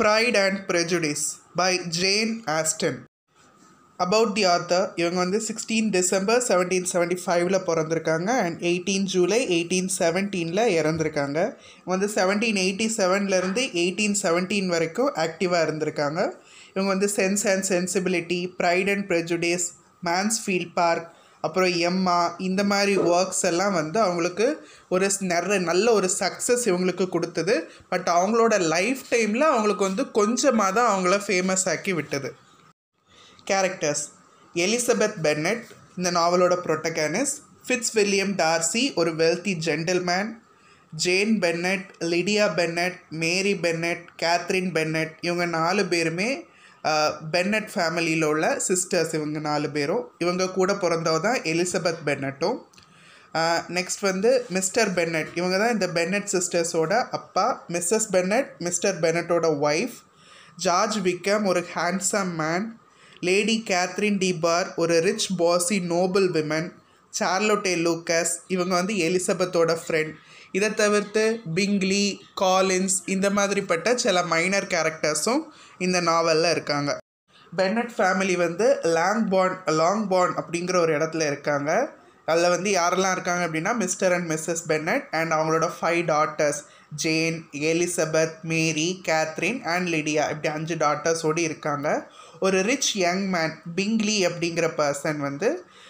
fried and prejudice by Jane Austen about the author இவங்க வந்து sixteen December seventeen seventy ஃபைவ்ல பிறந்திருக்காங்க and eighteen July eighteen செவன்டீனில் இறந்துருக்காங்க இவங்க வந்து செவன்டீன் எயிட்டி செவன்லேருந்து எயிட்டீன் செவன்டீன் வரைக்கும் ஆக்டிவாக இருந்திருக்காங்க இவங்க வந்து sense and sensibility pride and prejudice Mansfield Park அப்புறம் எம்மா இந்த மாதிரி ஒர்க்ஸ் எல்லாம் வந்து அவங்களுக்கு ஒரு நிறைய நல்ல ஒரு சக்ஸஸ் இவங்களுக்கு கொடுத்தது பட் அவங்களோட லைஃப் டைமில் அவங்களுக்கு வந்து கொஞ்சமாக தான் அவங்கள ஃபேமஸ் ஆக்கி விட்டது கேரக்டர்ஸ் எலிசபெத் பென்னட் இந்த நாவலோட ப்ரொட்டகானிஸ் ஃபிட்ஸ் வில்லியம் டார்சி ஒரு wealthy gentleman Jane Bennet Lydia Bennet Mary Bennet Catherine Bennet இவங்க நாலு பேருமே பென்னட் ஃபேமிலியில் உள்ள சிஸ்டர்ஸ் இவங்க நாலு பேரும் இவங்க கூட பிறந்தவ தான் எலிசபெத் பென்னட்டும் நெக்ஸ்ட் வந்து மிஸ்டர் பென்னட் இவங்க தான் இந்த பென்னட் சிஸ்டர்ஸோட அப்பா மிஸ்ஸஸ் பென்னட் மிஸ்டர் பென்னட்டோட ஒய்ஃப் ஜார்ஜ் விக்கம் ஒரு handsome man Lady Catherine de Bourgh ஒரு rich bossy noble women Charlotte Lucas இவங்க வந்து எலிசபெத்தோட ஃப்ரெண்ட் இதை தவிர்த்து பிங்லி காலின்ஸ் இந்த மாதிரிப்பட்ட சில மைனர் கேரக்டர்ஸும் இந்த நாவலில் இருக்காங்க Bennet family Longbourn Longbourn பாண்ட் அப்படிங்கிற ஒரு இடத்துல இருக்காங்க அதில் வந்து யாரெல்லாம் இருக்காங்க அப்படின்னா Mr and Mrs Bennet and அவங்களோட five daughters Jane Elizabeth Mary Catherine and Lydia இப்படி அஞ்சு டாட்டர்ஸோடு இருக்காங்க ஒரு ரிச் யங் மேன் பிங்லி அப்படிங்கிற பர்சன் வந்து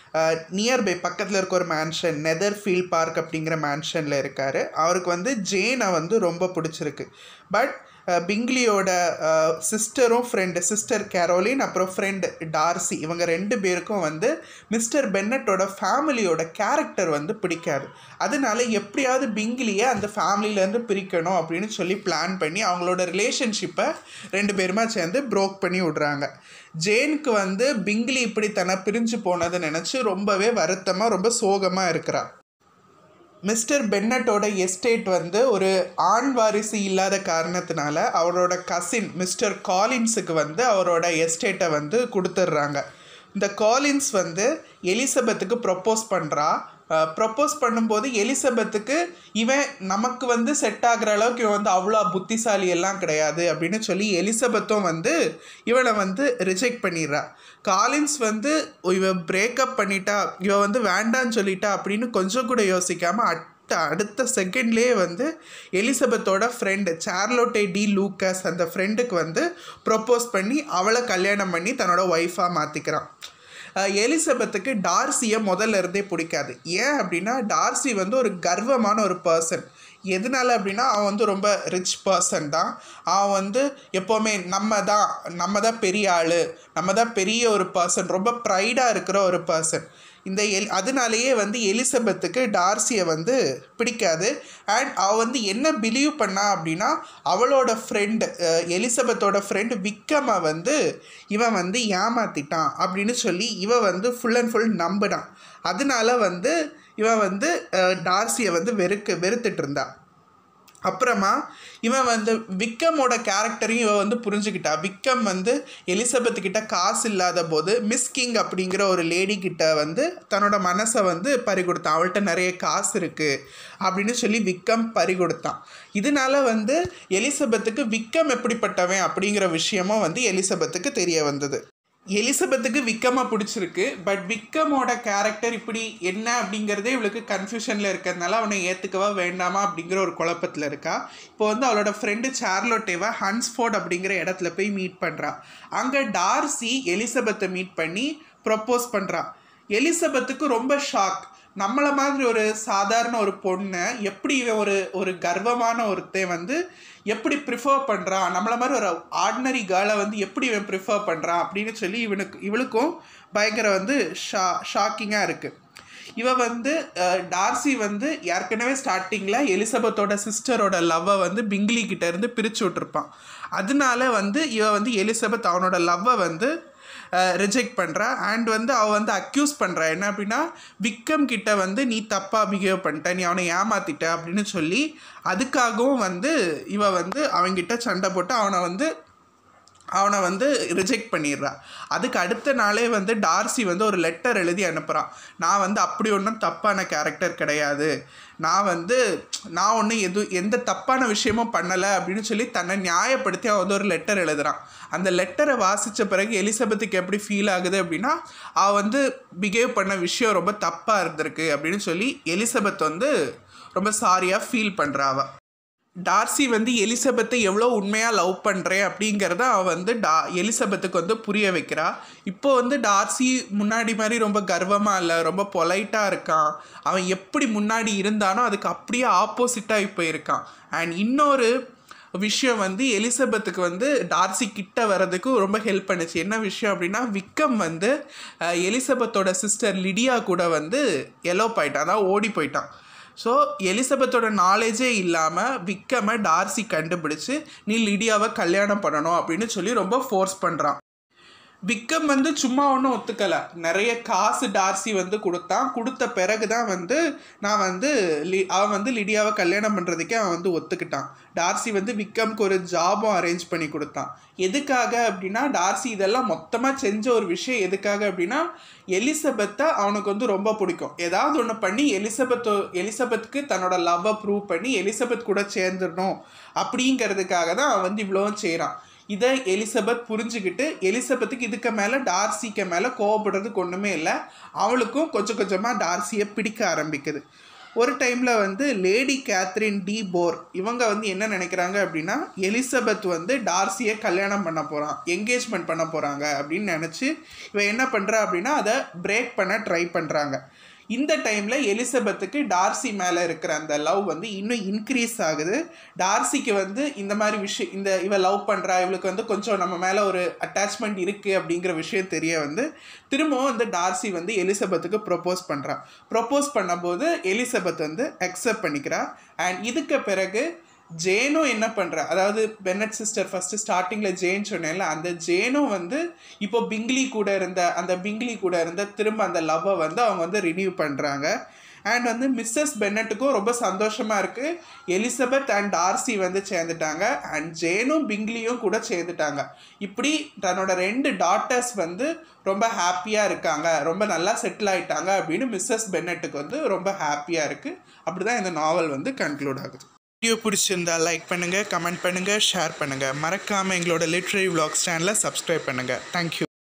நியர்பை பக்கத்தில் இருக்க ஒரு மேன்ஷன் நெதர் ஃபீல்ட் பார்க் அப்படிங்கிற மேன்ஷனில் இருக்கார் அவருக்கு வந்து ஜேனை வந்து ரொம்ப பிடிச்சிருக்கு பட் பிங்லியோட சிஸ்டரும் ஃப்ரெண்டு சிஸ்டர் கேரோலின் அப்புறம் ஃப்ரெண்டு டார்சி இவங்க ரெண்டு பேருக்கும் வந்து மிஸ்டர் பென்னட்டோட ஃபேமிலியோட கேரக்டர் வந்து பிடிக்காது அதனால எப்படியாவது பிங்கிலியை அந்த ஃபேமிலியிலேருந்து பிரிக்கணும் அப்படின்னு சொல்லி பிளான் பண்ணி அவங்களோட ரிலேஷன்ஷிப்பை ரெண்டு பேருமா சேர்ந்து ப்ரோக் பண்ணி விட்றாங்க ஜேனுக்கு வந்து பிங்கிலி இப்படி தன்னை பிரிஞ்சு போனதை நினச்சி ரொம்பவே வருத்தமாக ரொம்ப சோகமாக இருக்கிறா மிஸ்டர் பென்னட்டோட எஸ்டேட் வந்து ஒரு ஆண் வாரிசு இல்லாத காரணத்தினால அவரோட கசின் மிஸ்டர் காலின்ஸுக்கு வந்து அவரோட எஸ்டேட்டை வந்து கொடுத்துட்றாங்க இந்த காலின்ஸ் வந்து எலிசபெத்துக்கு ப்ரொப்போஸ் பண்ணுறா ப்ரொப்போஸ் பண்ணும்போது எலிசபெத்துக்கு இவன் நமக்கு வந்து செட் ஆகிற அளவுக்கு இவன் வந்து அவ்வளோ புத்திசாலி எல்லாம் கிடையாது அப்படின்னு சொல்லி எலிசபெத்தும் வந்து இவனை வந்து ரிஜெக்ட் பண்ணிடுறா காலின்ஸ் வந்து இவன் பிரேக்கப் பண்ணிட்டா இவன் வந்து வேண்டான்னு சொல்லிட்டா அப்படின்னு கொஞ்சம் கூட யோசிக்காமல் அட்ட அடுத்த செகண்ட்லேயே வந்து எலிசபெத்தோட ஃப்ரெண்டு சார்லோட்டே டி லூக்கஸ் அந்த ஃப்ரெண்டுக்கு வந்து ப்ரொப்போஸ் பண்ணி அவளை கல்யாணம் பண்ணி தன்னோட ஒய்ஃபாக மாற்றிக்கிறான் எலிசபெத்துக்கு டார்சியை முதல்ல இருந்தே பிடிக்காது ஏன் அப்படின்னா டார்சி வந்து ஒரு கர்வமான ஒரு பர்சன் எதனால அப்படின்னா அவன் வந்து ரொம்ப ரிச் பர்சன் தான் அவன் வந்து எப்போவுமே நம்ம தான் நம்ம தான் பெரிய ஆள் நம்ம தான் பெரிய ஒரு பர்சன் ரொம்ப ப்ரைடாக இருக்கிற ஒரு பர்சன் இந்த எல் அதனாலேயே வந்து எலிசபெத்துக்கு டார்சியை வந்து பிடிக்காது அண்ட் அவள் வந்து என்ன பிலீவ் பண்ணா அப்படின்னா அவளோட ஃப்ரெண்டு எலிசபெத்தோட ஃப்ரெண்டு விக்கமை வந்து இவன் வந்து ஏமாத்திட்டான் அப்படின்னு சொல்லி இவன் வந்து ஃபுல் அண்ட் ஃபுல் நம்பினான் அதனால வந்து இவன் வந்து டார்சியை வந்து வெறுக்க வெறுத்துட்டு இருந்தா அப்புறமா இவன் வந்து விக்கமோட கேரக்டரையும் இவன் வந்து புரிஞ்சுக்கிட்டா விக்கம் வந்து எலிசபெத் கிட்ட காசு இல்லாத போது மிஸ் கிங் அப்படிங்கிற ஒரு லேடி கிட்ட வந்து தன்னோட மனசை வந்து பறி கொடுத்தான் அவள்கிட்ட நிறைய காசு இருக்குது அப்படின்னு சொல்லி விக்கம் பறி கொடுத்தான் இதனால வந்து எலிசபெத்துக்கு விக்கம் எப்படிப்பட்டவன் அப்படிங்கிற விஷயமும் வந்து எலிசபெத்துக்கு தெரிய வந்தது எலிசபெத்துக்கு விக்கமாக பிடிச்சிருக்கு பட் விக்கமோட கேரக்டர் இப்படி என்ன அப்படிங்கிறதே இவளுக்கு கன்ஃபியூஷனில் இருக்கிறதுனால அவனை ஏற்றுக்கவா வேண்டாமா அப்படிங்கிற ஒரு குழப்பத்தில் இருக்கா இப்போ வந்து அவளோட ஃப்ரெண்டு சார்லோட்டேவை ஹன்ஸ்ஃபோர்ட் அப்படிங்கிற இடத்துல போய் மீட் பண்ணுறா அங்கே டார்சி எலிசபெத்தை மீட் பண்ணி ப்ரப்போஸ் பண்ணுறா எலிசபெத்துக்கு ரொம்ப ஷாக் நம்மளை மாதிரி ஒரு சாதாரண ஒரு பொண்ணை எப்படி இவன் ஒரு ஒரு கர்வமான ஒருத்தன் வந்து எப்படி ப்ரிஃபர் பண்ணுறான் நம்மளை மாதிரி ஒரு ஆர்டினரி கேர்ளை வந்து எப்படி இவன் ப்ரிஃபர் பண்ணுறான் அப்படின்னு சொல்லி இவனுக்கு இவளுக்கும் பயங்கர வந்து ஷா ஷாக்கிங்காக இருக்குது இவ வந்து டார்சி வந்து ஏற்கனவே ஸ்டார்டிங்கில் எலிசபெத்தோட சிஸ்டரோட லவ்வை வந்து பிங்லி கிட்ட இருந்து பிரித்து விட்டுருப்பான் அதனால வந்து இவ வந்து எலிசபெத் அவனோட லவ்வை வந்து ரிஜெக்ட் பண்ணுறா அண்ட் வந்து அவள் வந்து அக்யூஸ் பண்ணுறா என்ன அப்படின்னா விக்ரம் கிட்ட வந்து நீ தப்பாக பிஹேவ் பண்ணிட்ட நீ அவனை ஏமாத்திட்ட அப்படின்னு சொல்லி அதுக்காகவும் வந்து இவ வந்து அவன்கிட்ட சண்டை போட்டு அவனை வந்து அவனை வந்து ரிஜெக்ட் பண்ணிடுறா அதுக்கு அடுத்த நாளே வந்து டார்சி வந்து ஒரு லெட்டர் எழுதி அனுப்புகிறான் நான் வந்து அப்படி ஒன்றும் தப்பான கேரக்டர் கிடையாது நான் வந்து நான் ஒன்றும் எது எந்த தப்பான விஷயமும் பண்ணலை அப்படின்னு சொல்லி தன்னை நியாயப்படுத்தி அவன் வந்து ஒரு லெட்டர் எழுதுறான் அந்த லெட்டரை வாசித்த பிறகு எலிசபெத்துக்கு எப்படி ஃபீல் ஆகுது அப்படின்னா அவள் வந்து பிஹேவ் பண்ண விஷயம் ரொம்ப தப்பாக இருந்திருக்கு அப்படின்னு சொல்லி எலிசபெத் வந்து ரொம்ப சாரியாக ஃபீல் பண்ணுறா அவள் டார்சி வந்து எலிசபெத்தை எவ்வளோ உண்மையாக லவ் பண்ணுறேன் அப்படிங்கிறத அவன் வந்து டா எலிசபெத்துக்கு வந்து புரிய வைக்கிறா இப்போ வந்து டார்சி முன்னாடி மாதிரி ரொம்ப கர்வமாக இல்லை ரொம்ப பொலைட்டாக இருக்கான் அவன் எப்படி முன்னாடி இருந்தானோ அதுக்கு அப்படியே ஆப்போசிட்டாக இப்போ இருக்கான் அண்ட் இன்னொரு விஷயம் வந்து எலிசபெத்துக்கு வந்து டார்சி கிட்ட வர்றதுக்கு ரொம்ப ஹெல்ப் பண்ணுச்சு என்ன விஷயம் அப்படின்னா விக்கம் வந்து அஹ், எலிசபெத்தோட சிஸ்டர் லிடியா கூட வந்து எலோப் ஆயிட்டான் அதாவது ஓடி போயிட்டான் ஸோ எலிசபெத்தோட நாலேஜே இல்லாமல் விக்கமை டார்சி கண்டுபிடிச்சு நீ லிடியாவை கல்யாணம் பண்ணணும் அப்படின்னு சொல்லி ரொம்ப ஃபோர்ஸ் பண்ணுறான் விக்கம் வந்து சும்மா ஒன்றும் ஒத்துக்கலை நிறைய காசு டார்சி வந்து கொடுத்தான் கொடுத்த பிறகு தான் வந்து நான் வந்து லி அவன் வந்து லிடியாவை கல்யாணம் பண்ணுறதுக்கே அவன் வந்து ஒத்துக்கிட்டான் டார்சி வந்து விக்கம்க்கு ஒரு ஜாபும் அரேஞ்ச் பண்ணி கொடுத்தான் எதுக்காக அப்படின்னா டார்சி இதெல்லாம் மொத்தமாக செஞ்ச ஒரு விஷயம் எதுக்காக அப்படின்னா எலிசபெத்தை அவனுக்கு வந்து ரொம்ப பிடிக்கும் ஏதாவது ஒன்று பண்ணி எலிசபெத் எலிசபெத்துக்கு தன்னோட லவ்வை ப்ரூவ் பண்ணி எலிசபெத் கூட சேர்ந்துடணும் அப்படிங்கிறதுக்காக தான் அவன் வந்து இவ்வளோவும் செய்கிறான் இதை எலிசபெத் புரிஞ்சுக்கிட்டு எலிசபெத்துக்கு இதுக்கு மேலே டார்சிக்கு மேலே கோவப்படுறதுக்கு ஒன்றுமே இல்லை அவளுக்கும் கொஞ்சம் கொஞ்சமாக டார்சியை பிடிக்க ஆரம்பிக்குது ஒரு டைமில் வந்து லேடி கேத்ரின் டி போர் இவங்க வந்து என்ன நினைக்கிறாங்க அப்படின்னா எலிசபெத் வந்து டார்சியை கல்யாணம் பண்ண போகிறான் என்கேஜ்மெண்ட் பண்ண போகிறாங்க அப்படின்னு நினச்சி இவன் என்ன பண்ணுறா அப்படின்னா அதை பிரேக் பண்ண ட்ரை பண்ணுறாங்க இந்த டைமில் எலிசபெத்துக்கு டார்சி மேலே இருக்கிற அந்த லவ் வந்து இன்னும் இன்க்ரீஸ் ஆகுது டார்சிக்கு வந்து இந்த மாதிரி விஷயம் இந்த இவ லவ் பண்ணுறா இவளுக்கு வந்து கொஞ்சம் நம்ம மேலே ஒரு அட்டாச்மெண்ட் இருக்குது அப்படிங்கிற விஷயம் தெரிய வந்து திரும்பவும் வந்து டார்சி வந்து எலிசபெத்துக்கு ப்ரொப்போஸ் பண்ணுறா ப்ரொப்போஸ் பண்ணும்போது எலிசபெத் வந்து அக்செப்ட் பண்ணிக்கிறா அண்ட் இதுக்கு பிறகு ஜேனும் என்ன பண்ணுறா அதாவது பென்னட் சிஸ்டர் ஃபஸ்ட்டு ஸ்டார்டிங்கில் ஜேன் சொன்னேன்ல அந்த ஜேனும் வந்து இப்போ பிங்லி கூட இருந்த அந்த பிங்லி கூட இருந்த திரும்ப அந்த லவ்வை வந்து அவங்க வந்து ரினியூ பண்ணுறாங்க அண்ட் வந்து மிஸ்ஸஸ் பென்னட்டுக்கும் ரொம்ப சந்தோஷமாக இருக்குது எலிசபெத் அண்ட் டார்சி வந்து சேர்ந்துட்டாங்க அண்ட் ஜேனும் பிங்லியும் கூட சேர்ந்துட்டாங்க இப்படி தன்னோட ரெண்டு டாட்டர்ஸ் வந்து ரொம்ப ஹாப்பியாக இருக்காங்க ரொம்ப நல்லா செட்டில் ஆயிட்டாங்க அப்படின்னு மிஸ்ஸஸ் பென்னட்டுக்கு வந்து ரொம்ப ஹாப்பியாக இருக்குது அப்படி தான் இந்த நாவல் வந்து கன்க்ளூட் ஆகுது வீடியோ பிடிச்சிருந்தா லைக் பண்ணுங்கள் கமெண்ட் பண்ணுங்கள் ஷேர் பண்ணுங்கள் மறக்காமல் எங்களோட லிட்ரரி vlogs சேனலை சப்ஸ்கிரைப் பண்ணுங்கள் தேங்க்யூ